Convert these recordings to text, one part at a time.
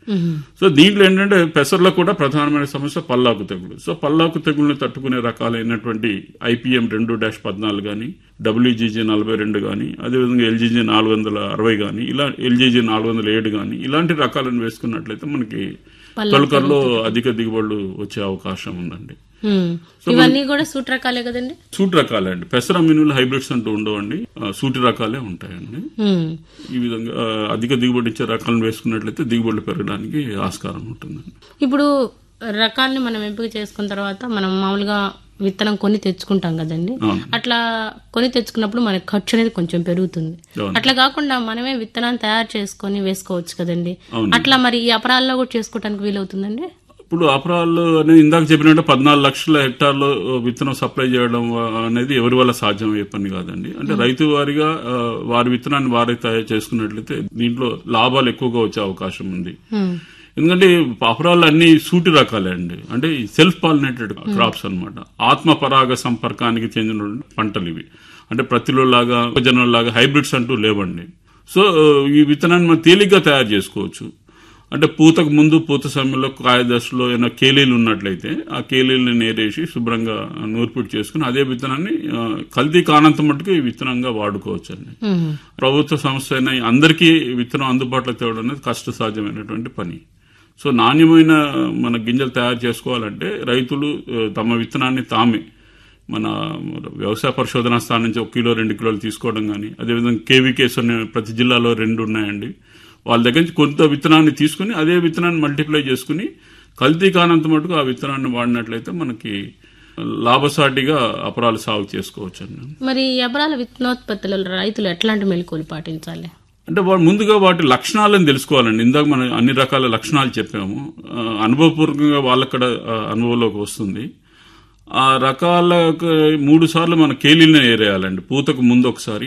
So దీంట్లో ఏంటంటే పెసర్లో కూడా ప్రధానమైన సమస్య పల్లాకు తెగులు సో పల్లాకు తెగుల్ని తట్టుకునే రకాలైనటువంటి ఐపీఎం రెండు డాష్ పద్నాలుగు కానీ డబ్ల్యూజీజీ నలభై రెండు కానీ అదేవిధంగా ఎల్జీజీ నాలుగు వందల అరవై కానీ ఇలా ఎల్జీజీ నాలుగు వందల ఏడు కానీ ఇలాంటి రకాలను వేసుకున్నట్లయితే మనకి తొలకర్లో అధిక దిగుబడులు వచ్చే అవకాశం ఉందండి ఉమ్. ఇవన్నీ కూడా సూట్ రకాలే కదండి సూటి రకాలే అండి పెసర మినులు హైబ్రిడ్స్ అంటూ ఉండవండి ఆ, సూటి రకాలే ఉంటాయండి ఉమ్. ఈ విధంగా ఆ, అధిక దిగుబడి ఇచ్చే రకాలను వేసుకున్నట్లయితే దిగుబడులు పెరగడానికి ఆస్కారం ఉంటుందండి ఇప్పుడు రకాల్ని మనం ఎంపిక చేసుకున్న తర్వాత మనం మామూలుగా విత్తనం కొని తెచ్చుకుంటాం కదండి అవును. అట్లా కొని తెచ్చుకున్నప్పుడు మనకి ఖర్చు అనేది కొంచెం పెరుగుతుంది అవును. అట్లా కాకుండా మనమే విత్తనాన్ని తయారు చేసుకొని వేసుకోవచ్చు కదండి అవును. అట్లా మరి ఈ అపరాల్లో కూడా చేసుకోవడానికి వీలవుతుందండి ఇప్పుడు అపరాలు అనేది ఇందాక చెప్పినట్టు పద్నాలుగు లక్షల హెక్టార్లు విత్తనం సప్లై చేయడం అనేది ఎవరి వల్ల సాధ్యమయ్యే పని కాదండి అంటే రైతు వారిగా ఆ, వారి విత్తనాన్ని వారే తయారు చేసుకున్నట్లయితే దీంట్లో లాభాలు ఎక్కువగా వచ్చే అవకాశం ఉంది ఉమ్. ఎందుకంటే అపరాలు అన్ని సూటి రకాలే అండి అంటే సెల్ఫ్ పాలినేటెడ్ క్రాప్స్ అన్నమాట ఆత్మ పరాగ సంపర్కానికి చెందిన పంటలు ఇవి అంటే ప్రతిలో లాగా లాగా హైబ్రిడ్స్ అంటూ లేవండి సో ఈ విత్తనాన్ని మనం తేలిగ్గా తయారు చేసుకోవచ్చు అంటే పూతకు ముందు పూత సమయంలో కాయ దశలో ఏమైనా కేలీలు ఉన్నట్లయితే ఆ కేలీలను నేరేసి శుభ్రంగా నూర్పిడి చేసుకుని అదే విత్తనాన్ని ఆ, కల్తీ కానంత మట్టుకు ఈ విత్తనంగా వాడుకోవచ్చు అండి ఉమ్. ప్రభుత్వ సంస్థ అయినా అందరికీ విత్తనం అందుబాటులో తేవడం అనేది కష్టసాధ్యమైనటువంటి పని సో నాణ్యమైన మన గింజలు తయారు చేసుకోవాలంటే రైతులు ఆ, తమ విత్తనాన్ని తామే మన వ్యవసాయ పరిశోధనా స్థానం నుంచి ఒక కిలో రెండు కిలోలు తీసుకోవడం కానీ అదేవిధంగా కేవీకేస్ అనే ప్రతి జిల్లాలో రెండు ఉన్నాయండి వాళ్ళ దగ్గర నుంచి కొంత విత్తనాన్ని తీసుకుని అదే విత్తనాన్ని మల్టిప్లై చేసుకుని కల్తీ కానంత మటుకు ఆ విత్తనాన్ని వాడినట్లయితే మనకి లాభసాటిగా అపరాలు సాగు చేసుకోవచ్చు అండి మరి ఈ అపరాల విత్తనోత్పత్తులలో రైతులు ఎట్లాంటి మెలకువలు పాటించాలి అంటే వాళ్ళు ముందుగా వాటి లక్షణాలను తెలుసుకోవాలండి ఇందాక మనం అన్ని రకాల లక్షణాలు చెప్పాము ఆ, అనుభవపూర్వకంగా వాళ్ళక్కడ ఆ, అనుభవంలోకి వస్తుంది ఆ రకాలకు మూడు సార్లు మన కేలీలను ఏరేయాలండి పూతకు ముందు ఒకసారి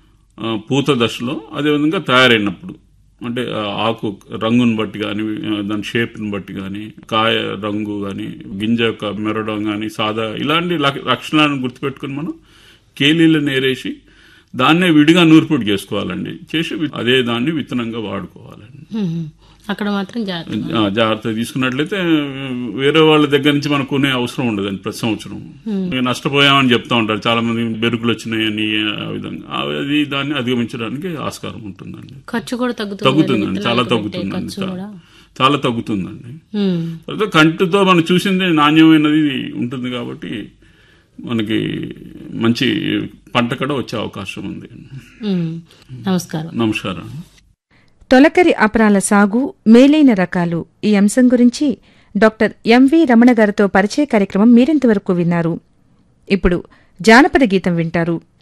ఆ, పూత దశలో అదేవిధంగా తయారైనప్పుడు అంటే ఆ, ఆకు రంగుని బట్టి కానీ దాని షేప్ని బట్టి కానీ కాయ రంగు కానీ గింజ యొక్క మెరడం కానీ సాదా ఇలాంటి లక్ష- లక్షణాలను గుర్తుపెట్టుకుని మనం కేలీలను ఏరేసి దాన్నే విడిగా నూర్పిడి చేసుకోవాలండి చేసి వి- అదే దాన్ని విత్తనంగా వాడుకోవాలండి ఉమ్. అక్కడ మాత్రం జాగ్రత్త ఆ, జాగ్రత్త తీసుకున్నట్లయితే వేరే వాళ్ళ దగ్గర నుంచి మనకు కొనే అవసరం ఉండదండి ప్రతి సంవత్సరం మేము నష్టపోయామని చెప్తా ఉంటారు చాలా మంది బెరుకులు వచ్చినాయని ఆ విధంగా ఆ, అది దాన్ని అధిగమించడానికి ఆస్కారం ఉంటుందండి ఖర్చు కూడా తగ్గుతుంది తగ్గుతుందండి చాలా విత్తనాలకు పెట్టే తగ్గుతుందండి ఖర్చు కూడా చాలా తగ్గుతుందండి ఉమ్. తర్వాత కంటితో మనం చూసింది నాణ్యమైనది ఉంటుంది కాబట్టి మనకి మంచి పంట కూడా వచ్చే అవకాశం ఉంది ఉమ్. నమస్కారం నమస్కారం తొలకరి అపరాల సాగు మేలైన రకాలు ఈ అంశం గురించి డాక్టర్ ఎంవి రమణ గారితో పరిచయ కార్యక్రమం మీరింతవరకు విన్నారు ఇప్పుడు జానపద గీతం వింటారు